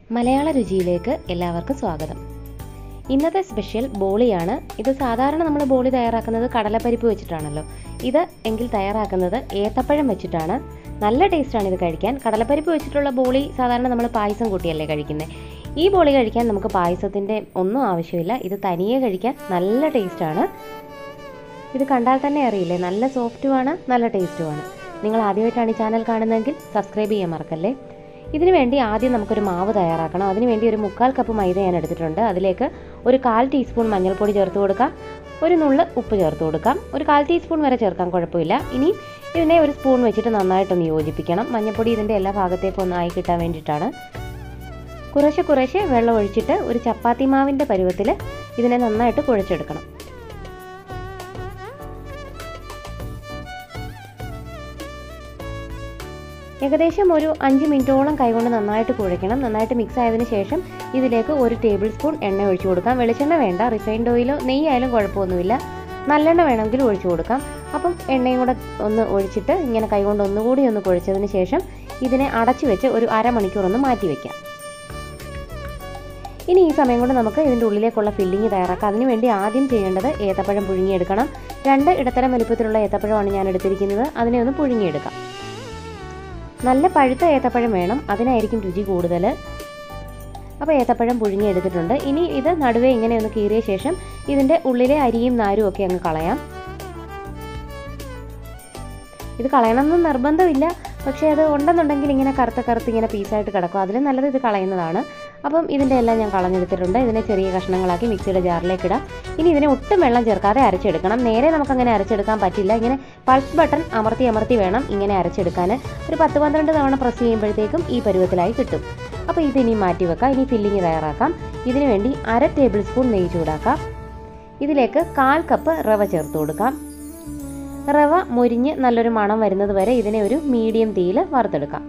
മലയാള രുചിയിലേക്ക് എല്ലാവർക്കും സ്വാഗതം ഇന്നത്തെ സ്പെഷ്യൽ ബോളിയാണ് ഇത് സാധാരണ നമ്മൾ ബോളി തയ്യാറാക്കുന്നത് കടലപ്പരിപ്പ് വെച്ചിട്ടാണല്ലോ ഇത് എങ്കിൽ തയ്യാറാക്കുന്നത് ഏത്തപ്പഴം വെച്ചിട്ടാണ് നല്ല ടേസ്റ്റാണ് ഇത് കഴിക്കാൻ കടലപ്പരിപ്പ് വെച്ചിട്ടുള്ള ബോളി സാധാരണ നമ്മൾ പായസം കൂട്ടിയല്ലേ കഴിക്കുന്നത് ഈ ബോളി കഴിക്കാൻ നമുക്ക് പായസത്തിൻ്റെ ഒന്നും ആവശ്യമില്ല ഇത് തനിയെ കഴിക്കാൻ നല്ല ടേസ്റ്റാണ് ഇത് കണ്ടാൽ തന്നെ അറിയില്ലേ നല്ല സോഫ്റ്റുമാണ് നല്ല ടേസ്റ്റുമാണ് നിങ്ങൾ ആദ്യമായിട്ടാണ് ഈ ചാനൽ കാണുന്നതെങ്കിൽ സബ്സ്ക്രൈബ് ചെയ്യാൻ മറക്കല്ലേ ഇതിനു വേണ്ടി ആദ്യം നമുക്കൊരു മാവ് തയ്യാറാക്കണം അതിനു വേണ്ടി ഒരു മുക്കാൽ കപ്പ് മൈദ ഞാൻ എടുത്തിട്ടുണ്ട് അതിലേക്ക് ഒരു കാൽ ടീസ്പൂൺ മഞ്ഞൾപ്പൊടി ചേർത്ത് കൊടുക്കാം ഒരു നുള്ള് ഉപ്പ് ചേർത്ത് കൊടുക്കാം ഒരു കാൽ ടീസ്പൂൺ വരെ ചേർക്കാൻ കുഴപ്പമില്ല ഇനി ഇതിനെ ഒരു സ്പൂൺ വെച്ചിട്ട് നന്നായിട്ടൊന്ന് യോജിപ്പിക്കണം മഞ്ഞൾപ്പൊടി ഇതിൻ്റെ എല്ലാ ഭാഗത്തേക്കും ഒന്ന് ആയി കിട്ടാൻ വേണ്ടിയിട്ടാണ് കുറേശ്ശെ കുറേശ്ശെ വെള്ളം ഒഴിച്ചിട്ട് ഒരു ചപ്പാത്തി മാവിൻ്റെ പരുവത്തിൽ ഇതിനെ നന്നായിട്ട് കുഴച്ചെടുക്കണം ഏകദേശം ഒരു അഞ്ച് മിനിറ്റോളം കൈകൊണ്ട് നന്നായിട്ട് കുഴയ്ക്കണം നന്നായിട്ട് മിക്സ് ആയതിനു ശേഷം ഇതിലേക്ക് ഒരു ടേബിൾ സ്പൂൺ എണ്ണ ഒഴിച്ചു കൊടുക്കാം വെളിച്ചെണ്ണ വേണ്ട റിഫൈൻഡ് ഓയിലോ നെയ്യായാലും കുഴപ്പമൊന്നുമില്ല നല്ലെണ്ണ വേണമെങ്കിൽ ഒഴിച്ചു കൊടുക്കാം അപ്പം എണ്ണയും കൂടെ ഒന്ന് ഒഴിച്ചിട്ട് ഇങ്ങനെ കൈകൊണ്ട് ഒന്നുകൂടി ഒന്ന് കുഴച്ചതിന് ശേഷം ഇതിനെ അടച്ചു വെച്ച് ഒരു അരമണിക്കൂർ ഒന്ന് മാറ്റി വയ്ക്കാം ഇനി ഈ സമയം കൊണ്ട് നമുക്ക് ഇതിൻ്റെ ഉള്ളിലേക്കുള്ള ഫില്ലിങ് തയ്യാറാക്കാം അതിനുവേണ്ടി ആദ്യം ചെയ്യേണ്ടത് ഏത്തപ്പഴം പുഴുങ്ങിയെടുക്കണം രണ്ട് ഇടത്തരം വലിപ്പത്തിലുള്ള ഏത്തപ്പഴമാണ് ഞാൻ എടുത്തിരിക്കുന്നത് അതിനെ ഒന്ന് പുഴുങ്ങിയെടുക്കാം നല്ല പഴുത്ത ഏത്തപ്പഴം വേണം അതിനായിരിക്കും രുചി കൂടുതൽ അപ്പോൾ ഏത്തപ്പഴം പുഴുങ്ങിയെടുത്തിട്ടുണ്ട് ഇനി ഇത് നടുവേ ഇങ്ങനെ ഒന്ന് കീറിയ ശേഷം ഇതിൻ്റെ ഉള്ളിലെ അരിയും നാരും ഒക്കെ അങ്ങ് കളയാം ഇത് കളയണമെന്ന് നിർബന്ധമില്ല പക്ഷേ അത് ഉണ്ടെന്നുണ്ടെങ്കിൽ ഇങ്ങനെ കറുത്ത കറുത്ത് ഇങ്ങനെ പീസായിട്ട് കിടക്കും അതിലും നല്ലത് ഇത് കളയുന്നതാണ് അപ്പം ഇതിൻ്റെ എല്ലാം ഞാൻ കളഞ്ഞെടുത്തിട്ടുണ്ട് ഇതിനെ ചെറിയ കഷ്ണങ്ങളാക്കി മിക്സിയുടെ ജാറിലേക്ക് ഇടാം ഇനി ഇതിനെ ഒട്ടും വെള്ളം ചേർക്കാതെ അരച്ചെടുക്കണം നേരെ നമുക്കങ്ങനെ അരച്ചെടുക്കാൻ പറ്റില്ല ഇങ്ങനെ പൾസ് ബട്ടൺ അമർത്തി അമർത്തി വേണം ഇങ്ങനെ അരച്ചെടുക്കാൻ ഒരു പത്ത് പന്ത്രണ്ട് തവണ പ്രസ് ചെയ്യുമ്പോഴത്തേക്കും ഈ പരുവത്തിലായി കിട്ടും അപ്പോൾ ഇതിനി മാറ്റി വെക്കാം ഇനി ഫില്ലിങ് തയ്യാറാക്കാം ഇതിനു വേണ്ടി അര ടേബിൾ സ്പൂൺ നെയ്യ് ചൂടാക്കാം ഇതിലേക്ക് കാൽ കപ്പ് റവ ചേർത്ത് കൊടുക്കാം റവ മൊരിഞ്ഞ് നല്ലൊരു മണം വരുന്നത് വരെ ഇതിനെ ഒരു മീഡിയം തീയിൽ വറുത്തെടുക്കാം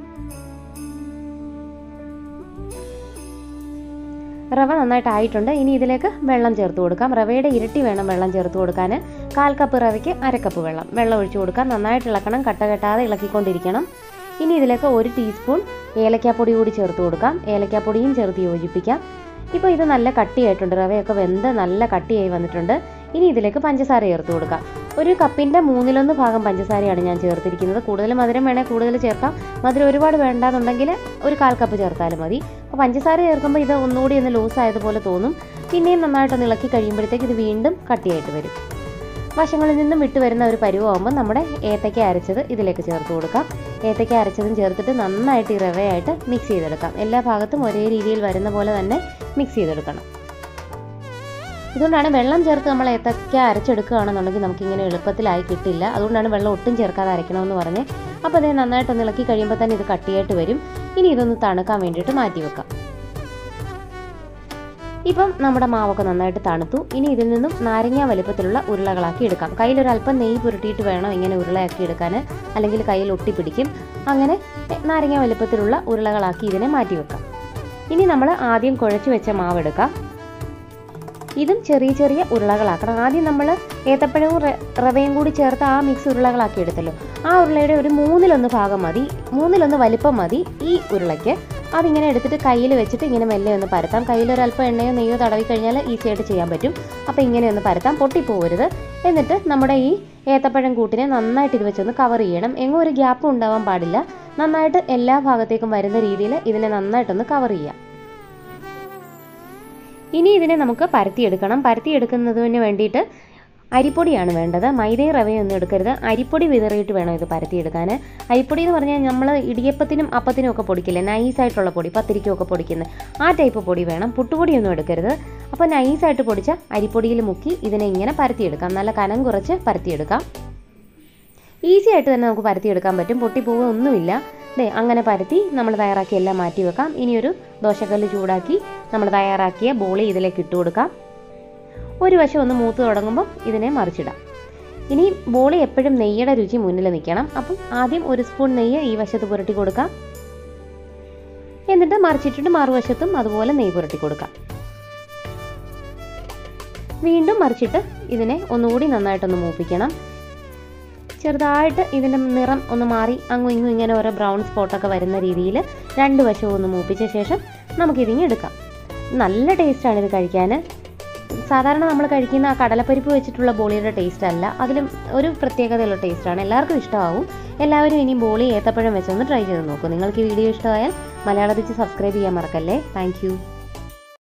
റവ നന്നായിട്ട് ആയിട്ടുണ്ട് ഇനി ഇതിലേക്ക് വെള്ളം ചേർത്ത് കൊടുക്കാം റവയുടെ ഇരട്ടി വേണം വെള്ളം ചേർത്ത് കൊടുക്കാൻ കാൽ കപ്പ് റവയ്ക്ക് അര കപ്പ് വെള്ളം വെള്ളം ഒഴിച്ചു കൊടുക്കാം നന്നായിട്ട് ഇളക്കണം കട്ട കെട്ടാതെ ഇളക്കിക്കൊണ്ടിരിക്കണം ഇനി ഇതിലേക്ക് ഒരു ടീസ്പൂൺ ഏലക്കാപ്പൊടി കൂടി ചേർത്ത് കൊടുക്കാം ഏലക്കാപ്പൊടിയും ചേർത്ത് യോജിപ്പിക്കാം ഇപ്പോൾ ഇത് നല്ല കട്ടിയായിട്ടുണ്ട് റവയൊക്കെ വെന്ത് നല്ല കട്ടിയായി വന്നിട്ടുണ്ട് ഇനി ഇതിലേക്ക് പഞ്ചസാര ചേർത്ത് കൊടുക്കാം ഒരു കപ്പിൻ്റെ മൂന്നിലൊന്ന് ഭാഗം പഞ്ചസാരയാണ് ഞാൻ ചേർത്തിരിക്കുന്നത് കൂടുതൽ മധുരം വേണേൽ കൂടുതൽ ചേർക്കാം മധുരം ഒരുപാട് വേണ്ടാന്നുണ്ടെങ്കിൽ ഒരു കാൽ കപ്പ് ചേർത്താലും മതി അപ്പോൾ പഞ്ചസാര ചേർക്കുമ്പോൾ ഇത് ഒന്നുകൂടി ഒന്ന് ലൂസ് ആയതുപോലെ തോന്നും പിന്നെയും നന്നായിട്ടൊന്ന് ഇളക്കി കഴിയുമ്പോഴത്തേക്ക് ഇത് വീണ്ടും കട്ടിയായിട്ട് വരും വശങ്ങളിൽ നിന്നും വിട്ട് വരുന്ന ഒരു പരുവമാകുമ്പോൾ നമ്മുടെ ഏത്തയ്ക്ക അരച്ചത് ഇതിലേക്ക് ചേർത്ത് കൊടുക്കാം ഏത്തയ്ക്ക അരച്ചതും ചേർത്തിട്ട് നന്നായിട്ട് ഈ റവയായിട്ട് മിക്സ് ചെയ്തെടുക്കാം എല്ലാ ഭാഗത്തും ഒരേ രീതിയിൽ വരുന്ന പോലെ തന്നെ മിക്സ് ചെയ്തെടുക്കണം ഇതുകൊണ്ടാണ് വെള്ളം ചേർത്ത് നമ്മൾ ഏത്തക്ക അരച്ചെടുക്കുകയാണെന്നുണ്ടെങ്കിൽ നമുക്കിങ്ങനെ എളുപ്പത്തിലായി കിട്ടില്ല അതുകൊണ്ടാണ് വെള്ളം ഒട്ടും ചേർക്കാതെ അരയ്ക്കണമെന്ന് പറഞ്ഞ് അപ്പോൾ അതേ നന്നായിട്ടൊന്ന് ഇളക്കി കഴിയുമ്പോൾ തന്നെ ഇത് കട്ടിയായിട്ട് വരും ഇനി ഇതൊന്ന് തണുക്കാൻ വേണ്ടിയിട്ട് മാറ്റി വെക്കാം ഇപ്പം നമ്മുടെ മാവൊക്കെ നന്നായിട്ട് തണുത്തു ഇനി ഇതിൽ നിന്നും നാരങ്ങ വലിപ്പത്തിലുള്ള ഉരുളകളാക്കി എടുക്കാം കയ്യിലൊരല്പം നെയ്യ് പുരട്ടിയിട്ട് വേണം ഇങ്ങനെ ഉരുളയാക്കി എടുക്കാൻ അല്ലെങ്കിൽ കയ്യിൽ ഒട്ടിപ്പിടിക്കും അങ്ങനെ നാരങ്ങ വലിപ്പത്തിലുള്ള ഉരുളകളാക്കി ഇതിനെ മാറ്റി വെക്കാം ഇനി നമ്മൾ ആദ്യം കുഴച്ച് വെച്ച മാവ് എടുക്കാം ഇതും ചെറിയ ചെറിയ ഉരുളകളാക്കണം ആദ്യം നമ്മൾ ഏത്തപ്പഴവും റവയും കൂടി ചേർത്ത് ആ മിക്സ് ഉരുളകളാക്കി എടുത്തല്ലോ ആ ഉരുളയുടെ ഒരു മൂന്നിലൊന്ന് ഭാഗം മതി മൂന്നിലൊന്ന് വലിപ്പം മതി ഈ ഉരുളയ്ക്ക് അതിങ്ങനെ എടുത്തിട്ട് കയ്യിൽ വെച്ചിട്ട് ഇങ്ങനെ മെല്ലെ ഒന്ന് പരത്താം കയ്യിൽ ഒരല്പം എണ്ണയോ നെയ്യോ തടവി കഴിഞ്ഞാൽ ഈസി ആയിട്ട് ചെയ്യാൻ പറ്റും അപ്പോൾ ഇങ്ങനെ ഒന്ന് പരത്താം പൊട്ടിപ്പോകരുത് എന്നിട്ട് നമ്മുടെ ഈ ഏത്തപ്പഴം കൂട്ടിനെ നന്നായിട്ട് ഇത് വെച്ചൊന്ന് കവർ ചെയ്യണം എങ്ങും ഒരു ഗ്യാപ്പും ഉണ്ടാവാൻ പാടില്ല നന്നായിട്ട് എല്ലാ ഭാഗത്തേക്കും വരുന്ന രീതിയിൽ ഇതിനെ നന്നായിട്ടൊന്ന് കവർ ചെയ്യാം ഇനി ഇതിനെ നമുക്ക് പരത്തിയെടുക്കണം പരത്തിയെടുക്കുന്നതിന് വേണ്ടിയിട്ട് അരിപ്പൊടിയാണ് വേണ്ടത് മൈദയും റവയും ഒന്നും എടുക്കരുത് അരിപ്പൊടി വിതറിയിട്ട് വേണം ഇത് പരത്തിയെടുക്കാൻ അരിപ്പൊടി എന്ന് പറഞ്ഞാൽ നമ്മൾ ഇടിയപ്പത്തിനും അപ്പത്തിനും ഒക്കെ പൊടിക്കില്ലേ നൈസായിട്ടുള്ള പൊടി പത്തിരിക്കും ഒക്കെ പൊടിക്കുന്നത് ആ ടൈപ്പ് പൊടി വേണം പുട്ടുപൊടിയൊന്നും എടുക്കരുത് അപ്പോൾ നൈസായിട്ട് പൊടിച്ച അരിപ്പൊടിയിൽ മുക്കി ഇതിനെ ഇങ്ങനെ പരത്തിയെടുക്കാം നല്ല കനം കുറച്ച് പരത്തിയെടുക്കാം ഈസി ആയിട്ട് തന്നെ നമുക്ക് പരത്തിയെടുക്കാൻ പറ്റും പൊട്ടിപ്പോവുകയൊന്നുമില്ല ദേ അങ്ങനെ പരത്തി നമ്മൾ തയ്യാറാക്കി എല്ലാം മാറ്റി വെക്കാം ഇനിയൊരു ദോശക്കല്ല് ചൂടാക്കി നമ്മൾ തയ്യാറാക്കിയ ബോളി ഇതിലേക്ക് ഇട്ട് കൊടുക്കാം ഒരു വശം ഒന്ന് മൂത്ത് തുടങ്ങുമ്പോൾ ഇതിനെ മറിച്ചിടാം ഇനി ബോളി എപ്പോഴും നെയ്യുടെ രുചി മുന്നിൽ നിൽക്കണം അപ്പം ആദ്യം ഒരു സ്പൂൺ നെയ്യ് ഈ വശത്ത് പുരട്ടി കൊടുക്കാം എന്നിട്ട് മറിച്ചിട്ടിട്ട് മറുവശത്തും അതുപോലെ നെയ്യ് പുരട്ടി കൊടുക്കാം വീണ്ടും മറിച്ചിട്ട് ഇതിനെ ഒന്നുകൂടി നന്നായിട്ടൊന്ന് മൂപ്പിക്കണം ചെറുതായിട്ട് ഇതിൻ്റെ നിറം ഒന്ന് മാറി അങ്ങും ഇങ്ങും ഇങ്ങനെ ഓരോ ബ്രൗൺ സ്പോട്ടൊക്കെ വരുന്ന രീതിയിൽ രണ്ട് വശവും ഒന്ന് മൂപ്പിച്ച ശേഷം നമുക്കിതിങ്ങ് എടുക്കാം നല്ല ടേസ്റ്റാണ് ഇത് കഴിക്കാൻ സാധാരണ നമ്മൾ കഴിക്കുന്ന ആ കടലപ്പരിപ്പ് വെച്ചിട്ടുള്ള ബോളിയുടെ ടേസ്റ്റ് അല്ല അതിലും ഒരു പ്രത്യേകതയുള്ള ടേസ്റ്റാണ് എല്ലാവർക്കും ഇഷ്ടമാവും എല്ലാവരും ഇനി ബോളി ഏത്തപ്പഴം വെച്ചൊന്ന് ട്രൈ ചെയ്ത് നോക്കൂ നിങ്ങൾക്ക് ഈ വീഡിയോ ഇഷ്ടമായാൽ മലയാളത്തിൽ സബ്സ്ക്രൈബ് ചെയ്യാൻ മറക്കല്ലേ താങ്ക്